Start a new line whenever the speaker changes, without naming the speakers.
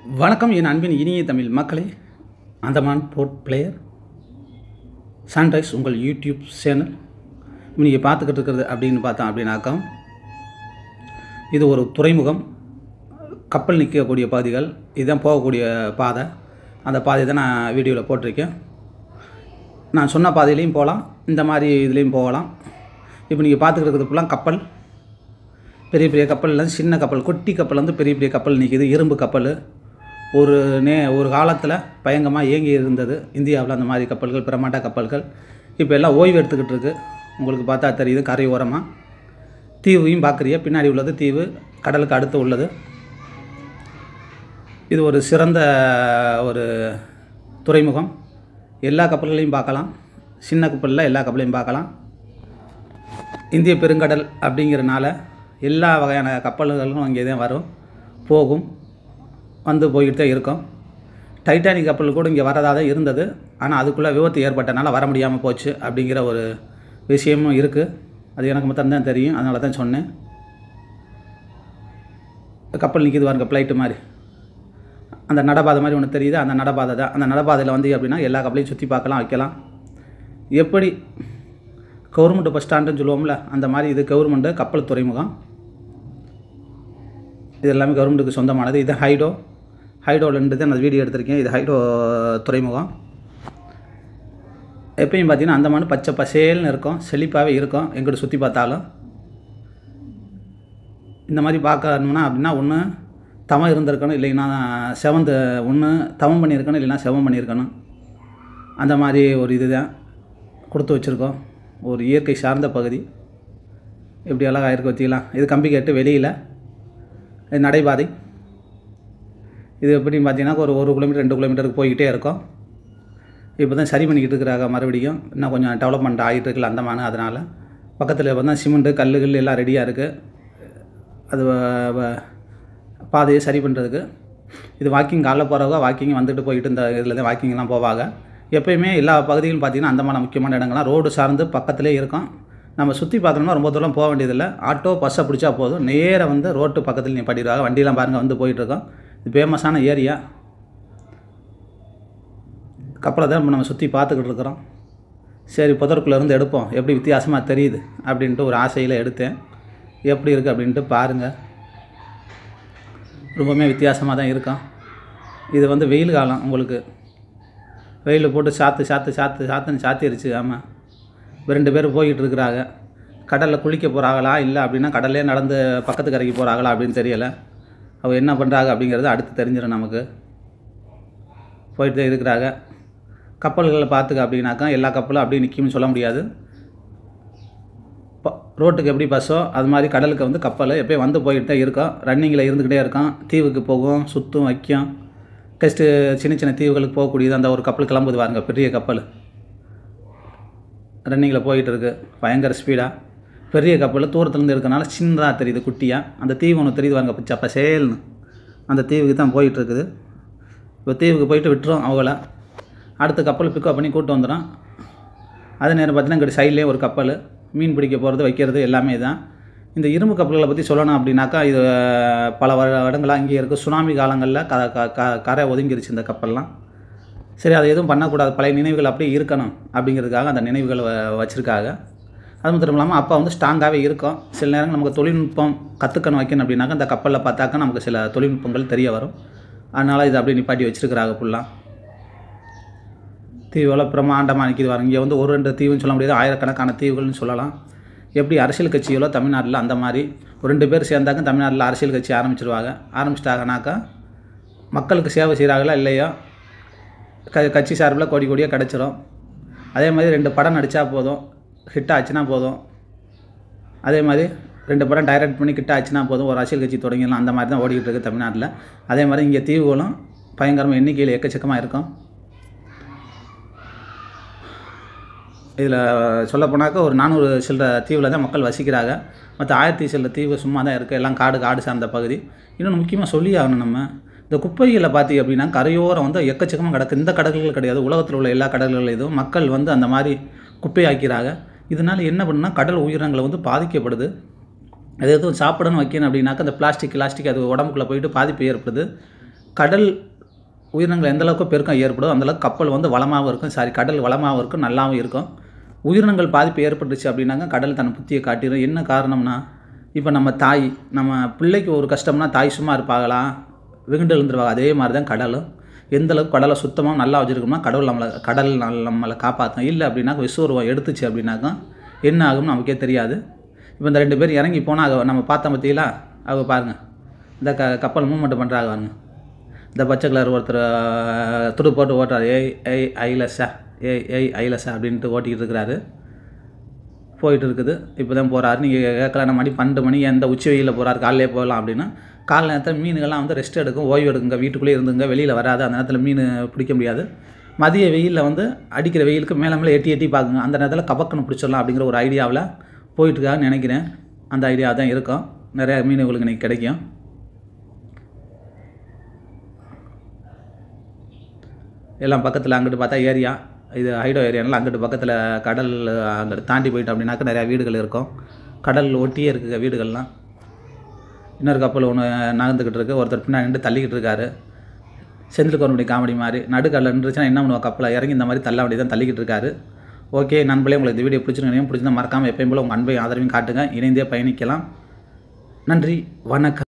வணக்கம் என் அன்பின் இனிய தமிழ் மக்களே அந்தமான் போர்ட் பிளேயர் சன்ரைஸ் உங்கள் யூடியூப் சேனல் நீங்கள் பார்த்துக்கிட்டு இருக்கிறது அப்படின்னு பார்த்தோம் அப்படின்னாக்கா இது ஒரு துறைமுகம் கப்பல் நிற்கக்கூடிய பகுதிகள் இதுதான் போகக்கூடிய பாதை அந்த பாதை தான் நான் வீடியோவில் போட்டிருக்கேன் நான் சொன்ன பாதையிலையும் போகலாம் இந்த மாதிரி இதுலேயும் போகலாம் இப்போ நீங்கள் பார்த்துக்கிட்டு இருக்கிறது ஃபுல்லாக கப்பல் பெரிய பெரிய கப்பல்லாம் சின்ன கப்பல் குட்டி கப்பல் வந்து பெரிய பெரிய கப்பல் நிற்கிது இரும்பு கப்பல் ஒரு நே ஒரு காலத்தில் பயங்கரமாக இயங்கி இருந்தது இந்தியாவில் அந்த மாதிரி கப்பல்கள் பிரமாண்ட கப்பல்கள் இப்போ எல்லாம் ஓய்வு எடுத்துக்கிட்டு இருக்கு உங்களுக்கு பார்த்தா தெரியுது கரை ஓரமாக தீவையும் பார்க்குறிய பின்னாடி உள்ளது தீவு கடலுக்கு அடுத்து உள்ளது இது ஒரு சிறந்த ஒரு துறைமுகம் எல்லா கப்பல்களையும் பார்க்கலாம் சின்ன கப்பலில் எல்லா கப்பலையும் பார்க்கலாம் இந்திய பெருங்கடல் அப்படிங்கிறனால எல்லா வகையான கப்பல்களும் அங்கே தான் வரும் போகும் வந்து போய்கிட்டு தான் இருக்கும் டைட்டானிக் கப்பல் கூட இங்கே வரதாக தான் இருந்தது ஆனால் அதுக்குள்ளே விபத்து ஏற்பட்டனால வர முடியாமல் போச்சு அப்படிங்கிற ஒரு விஷயமும் இருக்குது அது எனக்கு மட்டும் தான் தெரியும் அதனால தான் சொன்னேன் கப்பல் நிற்கிது பாருங்க ஃப்ளைட்டு மாதிரி அந்த நடபாதை மாதிரி ஒன்று தெரியுது அந்த நடபாதை தான் அந்த நடபாதையில் வந்து அப்படின்னா எல்லா கப்பலையும் சுற்றி பார்க்கலாம் வைக்கலாம் எப்படி கவர்மெண்ட் பஸ் ஸ்டாண்டுன்னு சொல்லுவோம்ல அந்த மாதிரி இது கவர்மெண்ட்டு கப்பல் துறைமுகம் இது எல்லாமே கவர்மெண்ட்டுக்கு சொந்தமானது இது ஹைடோ ஹைடோலேருந்து தான் நான் வீடியோ எடுத்திருக்கேன் இது ஹைடோ துறைமுகம் எப்பயும் பார்த்தீங்கன்னா அந்த மாதிரி பச்சை பசேல்னு இருக்கும் செழிப்பாகவே இருக்கும் எங்கிட்ட சுற்றி பார்த்தாலும் இந்த மாதிரி பார்க்கணும்னா அப்படின்னா ஒன்று தவம் இருந்திருக்கணும் இல்லைன்னா செவந்து ஒன்று தவம் பண்ணியிருக்கணும் இல்லைன்னா செவம் பண்ணியிருக்கணும் அந்த மாதிரி ஒரு இது தான் கொடுத்து வச்சுருக்கோம் ஒரு இயற்கை சார்ந்த பகுதி இப்படி அழகாக இருக்கு வச்சுக்கலாம் இது கம்பி கட்டு வெளியில் இது நடைபாதை இது எப்படின்னு பார்த்தீங்கன்னா ஒரு ஒரு கிலோமீட்டர் ரெண்டு கிலோமீட்டருக்கு போய்கிட்டே இருக்கும் இப்போ தான் சரி பண்ணிக்கிட்டு இருக்கிறாங்க மறுபடியும் இன்னும் கொஞ்சம் டெவலப்மெண்ட் ஆகிட்டு இருக்குல்ல அந்தமான அதனால் பக்கத்தில் வந்து சிமெண்ட்டு கல்லுகள் எல்லாம் ரெடியாக இருக்குது அது வ- வ- பாதையை சரி பண்ணுறதுக்கு இது வாக்கிங் காலைல போகிறவங்க வாக்கிங் வந்துட்டு போயிட்டு இந்த இதில் தான் வாக்கிங்லாம் போவாங்க எப்பயுமே எல்லா பகுதிகளும் பார்த்திங்கன்னா அந்தமான முக்கியமான இடங்கள்லாம் ரோடு சார்ந்து பக்கத்துலேயே இருக்கும் நம்ம சுற்றி பார்த்தோம்னா ரொம்ப தூரம் போக வேண்டியதில்லை ஆட்டோ பஸ்ஸை பிடிச்சா போதும் நேராக வந்து ரோட்டு பக்கத்தில் நீ படிடுவாங்க வண்டியெலாம் பாருங்கள் வந்து போயிட்டுருக்கோம் இது ஃபேமஸான ஏரியா கப்பலை தான் இப்போ நம்ம சுற்றி பார்த்துக்கிட்டு இருக்கிறோம் சரி புதருக்குள்ளே இருந்து எடுப்போம் எப்படி வித்தியாசமாக தெரியுது அப்படின்ட்டு ஒரு ஆசையில் எடுத்தேன் எப்படி இருக்குது அப்படின்ட்டு பாருங்கள் ரொம்பவுமே வித்தியாசமாக தான் இருக்கும் இது வந்து வெயில் காலம் உங்களுக்கு வெயிலில் போட்டு சாத்து சாத்து சாத்து சாத்துன்னு சாத்திருச்சு ஆமாம் இப்போ ரெண்டு பேரும் போய்கிட்டு இருக்கிறாங்க கடலில் குளிக்க போகிறாங்களா இல்லை அப்படின்னா கடல்லே நடந்து பக்கத்து கரைக்கு போகிறாங்களா அப்படின்னு தெரியலை அவ என்ன பண்ணுறாங்க அப்படிங்கிறது அடுத்து தெரிஞ்சிடும் நமக்கு போயிட்டு தான் இருக்கிறாங்க கப்பல்களை பார்த்துக்க அப்படின்னாக்கா எல்லா கப்பலும் அப்படியே நிற்கும்னு சொல்ல முடியாது ப- ரோட்டுக்கு எப்படி பஸ்ஸோ அது மாதிரி கடலுக்கு வந்து கப்பல் எப்பயும் வந்து போயிட்டு தான் இருக்கும் ரன்னிங்கில் இருந்துக்கிட்டே இருக்கும் தீவுக்கு போகும் சுற்றும் வைக்கும் டெஸ்ட்டு சின்ன சின்ன தீவுகளுக்கு போகக்கூடியது அந்த ஒரு கப்பல் கிளம்புது பாருங்க பெரிய கப்பல் ரன்னிங்கில் போயிட்டு இருக்கு பயங்கர ஸ்பீடாக பெரிய கப்பல் தூரத்துலேருந்து இருக்கனால சின்னதாக தெரியுது குட்டியாக அந்த தீவு ஒன்று தெரியுது பாருங்க பச்சை பசேல்னு அந்த தீவுக்கு தான் போயிட்டு இருக்குது இப்போ தீவுக்கு போயிட்டு விட்டுரும் அவங்கள அடுத்த கப்பல் பிக்கப் பண்ணி கூட்டு வந்துடும் அதே நேரம் பார்த்தீங்கன்னா இங்கிட்ட சைட்லேயே ஒரு கப்பல் மீன் பிடிக்க போகிறது வைக்கிறது எல்லாமே தான் இந்த இரும்பு கப்பல்களை பற்றி சொல்லணும் அப்படின்னாக்கா இது பல வருடங்களாக இங்கே இருக்குது சுனாமி காலங்களில் க க க கரை ஒதுங்கிருச்சு இந்த கப்பல்லாம் சரி அதை எதுவும் பண்ணக்கூடாது பழைய நினைவுகள் அப்படியே இருக்கணும் அப்படிங்கிறதுக்காக அந்த நினைவுகளை வ- வச்சுருக்காங்க அது மட்டும் இல்லாமல் அப்போ வந்து ஸ்ட்ராங்காகவே இருக்கும் சில நேரங்கள் நமக்கு தொழில்நுட்பம் கற்றுக்கணும் வைக்கணும் அப்படின்னாக்கா இந்த கப்பலில் பார்த்தாக்கா நமக்கு சில தொழில்நுட்பங்கள் தெரிய வரும் அதனால் இதை அப்படியே நிப்பாட்டி வச்சுருக்கிறாங்க ஃபுல்லாக தீவுகளை பிரம்மாண்டமாக நிற்கிது பாருங்க இங்கே வந்து ஒரு ரெண்டு தீவுன்னு சொல்ல முடியாது ஆயிரக்கணக்கான தீவுகள்னு சொல்லலாம் எப்படி அரசியல் கட்சிகளோ தமிழ்நாட்டில் அந்த மாதிரி ஒரு ரெண்டு பேர் சேர்ந்தாக்க தமிழ்நாட்டில் அரசியல் கட்சி ஆரம்பிச்சிருவாங்க ஆரம்பிச்சிட்டாங்கனாக்கா மக்களுக்கு சேவை செய்கிறாங்களா இல்லையோ க கட்சி சார்பில் கோடி கோடியாக கிடச்சிரும் அதே மாதிரி ரெண்டு படம் நடித்தா போதும் ஹிட் ஆச்சுன்னா போதும் அதே மாதிரி ரெண்டு படம் டைரக்ட் பண்ணி கிட்ட ஆச்சுன்னா போதும் ஒரு அரசியல் கட்சி தொடங்கிடலாம் அந்த மாதிரி தான் ஓடிக்கிட்டு இருக்குது தமிழ்நாட்டில் அதே மாதிரி இங்கே தீவுகளும் பயங்கரமாக எண்ணிக்கையில் எக்கச்சக்கமாக இருக்கும் இதில் சொல்லப்போனாக்கா ஒரு நானூறு சில்லற தீவில் தான் மக்கள் வசிக்கிறாங்க மற்ற ஆயிரத்தி சில்லற தீவு சும்மா தான் இருக்குது எல்லாம் காடு காடு சார்ந்த பகுதி இன்னொன்று முக்கியமாக சொல்லி ஆகணும் நம்ம இந்த குப்பைகளை பார்த்தி அப்படின்னா கரையோரம் வந்து எக்கச்சக்கமாக கிடக்கு இந்த கடல்கள் கிடையாது உலகத்தில் உள்ள எல்லா கடல்கள் இதுவும் மக்கள் வந்து அந்த மாதிரி குப்பையாக்கிறாங்க இதனால் என்ன பண்ணுன்னா கடல் உயிரினங்களை வந்து பாதிக்கப்படுது அது எதுவும் சாப்பிடணும் வைக்கணும் அப்படின்னாக்கா அந்த பிளாஸ்டிக் கிளாஸ்டிக் அது உடம்புக்குள்ளே போயிட்டு பாதிப்பு ஏற்படுது கடல் உயிரினங்கள் எந்த அளவுக்கு பெருக்கம் ஏற்படும் அந்தளவுக்கு கப்பல் வந்து வளமாகவும் இருக்கும் சாரி கடல் வளமாகவும் இருக்கும் நல்லாவும் இருக்கும் உயிரினங்கள் பாதிப்பு ஏற்பட்டுச்சு அப்படின்னாங்க கடல் தன் புத்தியை காட்டிடும் என்ன காரணம்னா இப்போ நம்ம தாய் நம்ம பிள்ளைக்கு ஒரு கஷ்டம்னா தாய் சும்மா இருப்பாங்களா வெகுண்டு எழுந்துருவாங்க அதே மாதிரி தான் கடலும் எந்த அளவுக்கு கடலை சுத்தமாக நல்லா வச்சுருக்கோம்னா கடவுள் நம்மளை கடல் நல்- நம்மளை காப்பாற்றும் இல்லை அப்படின்னா விஸ்வரூபம் எடுத்துச்சு அப்படின்னாக்கா என்ன ஆகும்னு நமக்கே தெரியாது இப்போ இந்த ரெண்டு பேர் இறங்கி போனால் நம்ம பார்த்தோம் பார்த்தீங்களா அவங்க பாருங்கள் இந்த க கப்பல் மூவ்மெண்ட் பண்ணுறாங்க பாருங்க இந்த பச்சை கலர் ஒருத்தர் அஹ், துடு போட்டு ஓட்டுறாரு ஏய் ஏய் ஐலஸா ஏய் ஏய் ஐலஸா அப்படின்ட்டு ஓட்டிக்கிட்டு இருக்கிறாரு போயிட்டு இருக்குது இப்போ தான் போகிறாரு நீங்கள் கேட்கலாம் மணி பன்னெண்டு மணி எந்த உச்சி வெயிலில் போகிறாரு காலையிலே போகலாம் அப்படின்னா காலை நேரத்தில் மீனுகள்லாம் வந்து ரெஸ்ட் எடுக்கும் ஓய்வு எடுக்குங்க வீட்டுக்குள்ளே இருந்துங்க வெளியில் வராது அந்த நேரத்தில் மீன் பிடிக்க முடியாது மதிய வெயிலில் வந்து அடிக்கிற வெயிலுக்கு மேலே மேலே எட்டி எட்டி பார்க்குங்க அந்த நேரத்தில் கபக்குன்னு பிடிச்சிடலாம் அப்படிங்கிற ஒரு ஐடியாவில் போயிட்டுருக்கான்னு நினைக்கிறேன் அந்த ஐடியா தான் இருக்கும் நிறையா மீன் உங்களுக்கு இன்றைக்கி கிடைக்கும் எல்லாம் பக்கத்தில் அங்கிட்டு பார்த்தா ஏரியா இது ஹைடோ ஏரியானால அங்கிட்டு பக்கத்தில் கடல் அங்கிட்டு தாண்டி போயிட்டோம் அப்படின்னாக்கா நிறையா வீடுகள் இருக்கும் கடல் ஒட்டியே இருக்குங்க வீடுகள்லாம் இன்னொரு கப்பல் ஒன்று நகர்ந்துக்கிட்டு இருக்கு ஒருத்தர் பின்னாடி நின்று தள்ளிக்கிட்டு இருக்காரு செந்தில் கவர்மெண்ட் காமெடி மாதிரி நடுக்கடல நின்றுச்சுன்னா என்ன பண்ணுவா கப்பலை இறங்கி இந்த மாதிரி தள்ள வேண்டிய தான் தள்ளிக்கிட்டு இருக்காரு ஓகே நண்பர்களே உங்களுக்கு இந்த வீடியோ பிடிச்சிருக்கீங்க பிடிச்சிருந்தா மறக்காமல் எப்பயும் போல உங்கள் அன்பை ஆதரவையும் காட்டுங்க இணைந்தே பயணிக்கலாம் நன்றி வணக்கம்